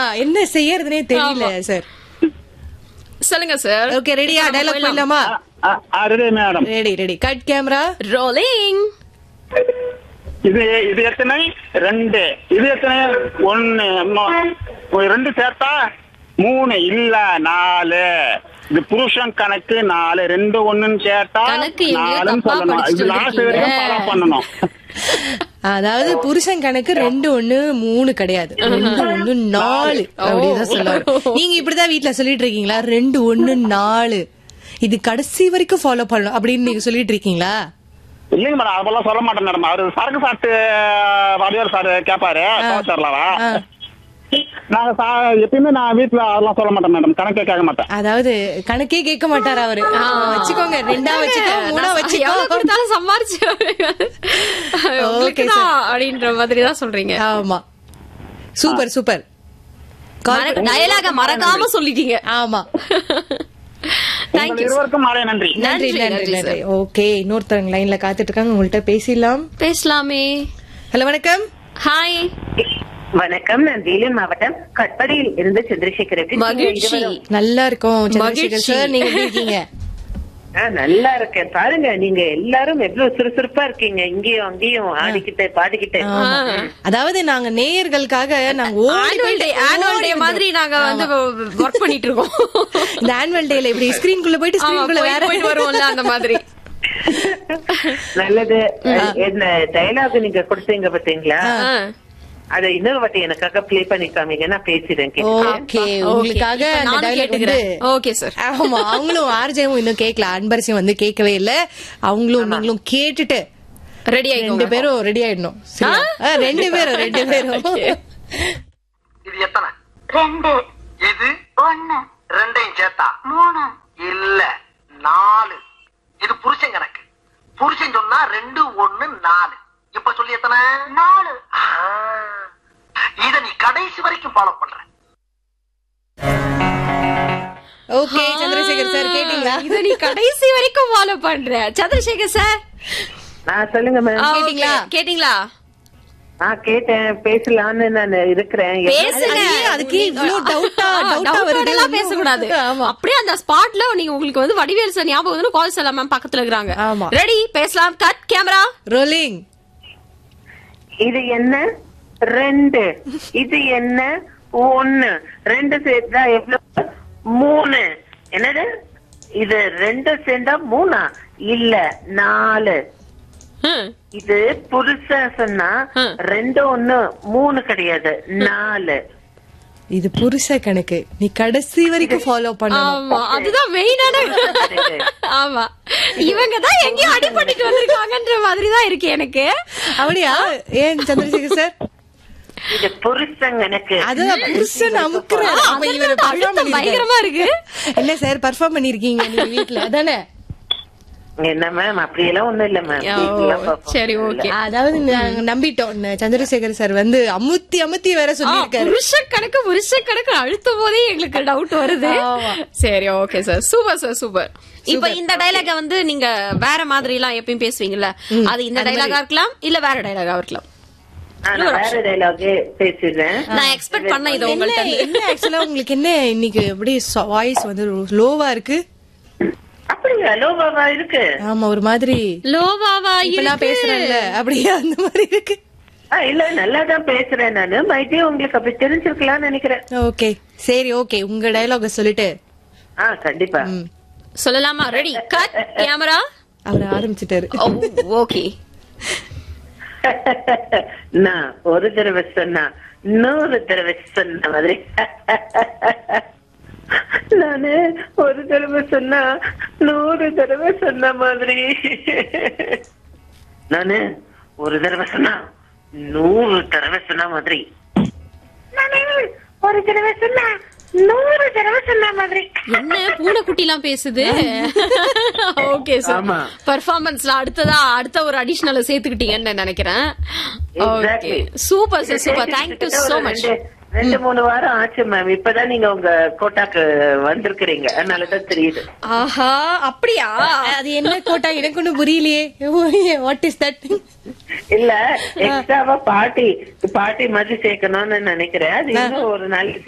என்ன செய்யறதுனே தெரியல சார் சொல்லுங்க சார் ஓகே ரெடியா டைலாக் போயிடலாமா ready madam ready ready cut camera rolling இது இது எத்தனை ரெண்டு இது எத்தனை ஒண்ணு மொ- ரெண்டு சேர்த்தா மூணு இல்ல நாலு இது புருஷன் கணக்கு நாலு ரெண்டு ஒண்ணுன்னு கேட்டா கணக்கு எங்கேயோ நாலுன்னு தப்பா சொல்லணும் இது படிச்சுட்டு லாஸ்ட் வரைக்கும் வந்திருக்கீங்க. ஃபாலோ பண்ணணும் அதாவது புருஷன் கணக்கு ரெண்டு ஒண்ணு மூணு கிடையாது ரெண்டு ஒண்ணு நாலு அப்படிதான் சொல்லுவாங்க நீங்க இப்படிதான் வீட்ல சொல்லிட்டு இருக்கீங்களா ரெண்டு ஒண்ணு நாலு இது கடைசி வரைக்கும் ஃபாலோ பண்ணணும் அப்படின்னு நீங்க சொல்லிட்டு இருக்கீங்களா இல்லைங்க மேடம் அதெல்லாம் சொல்ல மாட்டேன் மேடம் அவரு சரக்கு சாப்பிட்டு வடிவர் சார் கேட்பாரு சார்லாவா ஆ. நாங்க சா- எப்பயுமே நான் வீட்டுல அதெல்லாம் சொல்ல மாட்டேன் மேடம் கணக்கே கேட்க மாட்டேன் அதாவது கணக்கே கேட்க மாட்டாரு அவரு வச்சுக்கோங்க ரெண்டா வச்சுக்கோ மூணா எவ்வளவு வச்சுக்கோ கொடுத்தாலும் சம்பாரிச்சு உங்களுக்கு Okay, தான் அப்படின்ற மாதிரி தான் சொல்றீங்க ஆமா சூப்பர் சூப்பர் டயலாக மறக்காம சொல்லிட்டீங்க ஆமா தேங்க்யூ உங்கள் இருவருக்கும் மாலை நன்றி நன்றி நன்றி, நன்றி நன்றி, நன்றி ஓகே இன்னொருத்தவங்க லைன்ல காத்துட்டு இருக்காங்க உங்கள்ட்ட பேசிடலாம் பேசலாமே ஹலோ வணக்கம் ஹாய் வணக்கம் நான் வேலூர் மாவட்டம் கட்படியில் இருந்து சந்திரசேகர் எப்படி இருக்கீங்க? மகிழ்ச்சி இருவரும்? நல்லா இருக்கோம் சந்திரசேகர் மகிழ்ச்சி. சார் நீங்க எப்படி இருக்கீங்க ஆ, நல்லா இருக்கேன் பாருங்க நீங்க எல்லாரும் எவ்வளவு சுறுசுறுப்பா இருக்கீங்க இங்கேயும் அங்கேயும் ஆடிக்கிட்டு பாடிக்கிட்டு ஆமா. அதாவது நாங்க நேயர்களுக்காக நாங்க ஓடி ஆனுவல் டே போயிட்டு ஆனுவல் டே ஓடி மாதிரி நாங்க வந்து ஒர்க் பண்ணிட்டு இருக்கோம் இந்த ஆனுவல் டேல இப்படி ஸ்கிரீன்குள்ள போயிட்டு ஆமா, ஸ்கிரீன்குள்ள போய் வேற போயிட்டு வருவோம்ல அந்த மாதிரி நல்லது என்ன டைலாக் நீங்க கொடுத்தீங்க பாத்தீங்களா ஆ. அத இன்னொரு வாட்டி எனக்காக ப்ளே பண்ணி காமிங்க நான் பேசிடுறேன் கேட்டுட்டு. ஓகே உங்களுக்காக இப்ப அந்த நானும் dialogue வந்து கேட்டுக்கிறேன் ஓகே சார் ஆமா அவங்களும் ஆர்ஜேவும் இன்னும் கேட்கல அன்பரசியும் வந்து கேட்கவே இல்ல அவங்களும் நீங்களும் கேட்டுட்டு ரெடி ரெண்டு ஆயிக்கோங்க பேரும் ரெடி ஆயிடணும் சரியா? ஆ, ரெண்டு பேரும் ரெண்டு பேரும் இது எத்தனை ரெண்டு இது ஒன்னு ரெண்டையும் சேர்த்தா மூணு இல்ல நாலு இது புருஷன் கணக்கு புருஷன் சொன்னா ரெண்டு ஒண்ணு நாலு இப்ப சொல்லி எத்தனை நாலு ஆ, இத நீ கடைசி வரைக்கும் ஃபாலோ பண்ற ஓகே சந்திரசேகர் சார் கேட்டீங்களா இத நீ கடைசி வரைக்கும் ஃபாலோ பண்ற சந்திரசேகர் சார் ஆ சொல்லுங்க மேம் கேட்டீங்களா கேட்டீங்களா ஆ கேட்டேன் பேசலாம்னு நான் இருக்கிறேன் பேசுங்க ஐயே, அதுக்கு இவ்ளோ டவுட்டா டவுட்டா வருது டவுட்டெல்லாம் பேசக்கூடாது ஆமா அப்படியே அந்த ஸ்பாட்ல நீங்க உங்களுக்கு வந்து வடிவேல் சார் ஞாபகம் வந்து கால் செய்யலாம் மேம் பக்கத்துல இருக்கிறாங்க ஆமா. ரெடி பேசலாம் கட் கேமரா ரோலிங் இது என்ன ரெண்டு இது என்ன ஒண்ணு ரெண்டு சேர்த்தா எவ்வளவு மூணு என்னது இது ரெண்டு சேர்ந்தா மூணா இல்ல நாலு இது புதுசா சொன்னா ஹம். ரெண்டு ஒண்ணு மூணு கிடையாது நாலு இது புருஷ கணக்கு நீ கடைசி வரைக்கும் ஃபாலோ பண்ணணும் ஆமா அதுதான் மெயினான ஆமா இவங்க தான் எங்கேயும் அடிபட்டுட்டு வந்திருக்காங்கன்ற மாதிரி தான் இருக்கு எனக்கு அப்படியா ஏன் சந்திரசேகர் சார் இது புருஷன் எனக்கு அதுதான் புருஷன் அமுக்குறாரு அப்ப இவரு அதுதான் perform அழுத்தம் பண்ணிருக்காரு. பயங்கரமா இருக்கு இல்ல சார் பர்ஃபார்ம் பண்ணிருக்கீங்க நீங்க வீட்ல அதானே என்ன மேம் அப்படியெல்லாம் ஒண்ணும் இல்ல மேம் ஓ, சரி ஓகே அதாவது நாங்க நம்பிட்டோம் இந்த சந்திரசேகர் சார் வந்து அமுத்தி அமுத்தி வேற சொல்லியிருக்காரு புருஷ கணக்கு புருஷ கணக்கு அழுத்தும் போதே எங்களுக்கு டவுட் வருது ஆமா. சரி okay sir super sir super இப்ப இந்த டைலாக வந்து நீங்க வேற மாதிரி எல்லாம் எப்பயும் பேசுவீங்கல்ல அது இந்த டைலாகா இருக்கலாம் இல்ல வேற டைலாகா இருக்கலாம் நான் வேற டைலாகே பேசிடுறேன் நான் எக்ஸ்பெக்ட் பண்ண இது என்ன உங்கள்ட்ட இருந்து. என்ன ஆக்சுவலா உங்களுக்கு என்ன இன்னைக்கு அப்படியே வாய்ஸ் வந்து லோவா இருக்கு அப்படியா லோபாவா இருக்கு ஆமா ஒரு மாதிரி லோவாவா இப்ப நான் இருக்கு. பேசுறேன்ல அப்படியே அந்த மாதிரி இருக்கு ஆ, இல்ல நல்லா தான் பேசுறேன் நானு மைட்டே உங்களுக்கு அப்படி தெரிஞ்சிருக்கலாம்னு நினைக்கிறேன் ஓகே சரி ஓகே உங்க டயலாக சொல்லிட்டு ஆ கண்டிப்பா சொல்லலாமா ரெடி கட் கேமரா அவர் ஆரம்பிச்சிட்டாரு ஓகே நான் ஒரு தடவை சொன்னா நூறு தடவை சொன்ன மாதிரி நானு ஒரு தடவை சொன்னா நூறு தடவை சொன்ன மாதிரி நானு ஒரு தடவை சொன்னா நூறு தடவை சொன்ன மாதிரி நானு ஒரு தடவை சொன்னா நூறு தடவை சொன்ன மாதிரி என்ன பூனைக்குட்டி எல்லாம் பேசுது ஓகே சார் ஆமா. பர்ஃபார்மன்ஸ்ல அடுத்ததா அடுத்த ஒரு அடிஷனல் சேர்த்துக்கிட்டீங்கன்னு நான் நினைக்கிறேன் okay Exactly. Super sir super thank you so ஒரு மச் ரெண்டு- ரெண்டு மூணு வாரம் ஆச்சு மேம் இப்பதான் நீங்க உங்க கோட்டாக்கு வந்திருக்கிறீங்க அதனாலதான் தெரியுது ஆஹா அப்படியா அது என்ன கோட்டா எனக்கு ஒண்ணும் புரியலையே வாட் இஸ் தட் இல்ல எக்ஸ்ட்ராவா பாட்டி பாட்டி மாதிரி சேர்க்கணும்னு நினைக்கிறேன் அது இன்னும் ஒரு நாளைக்கு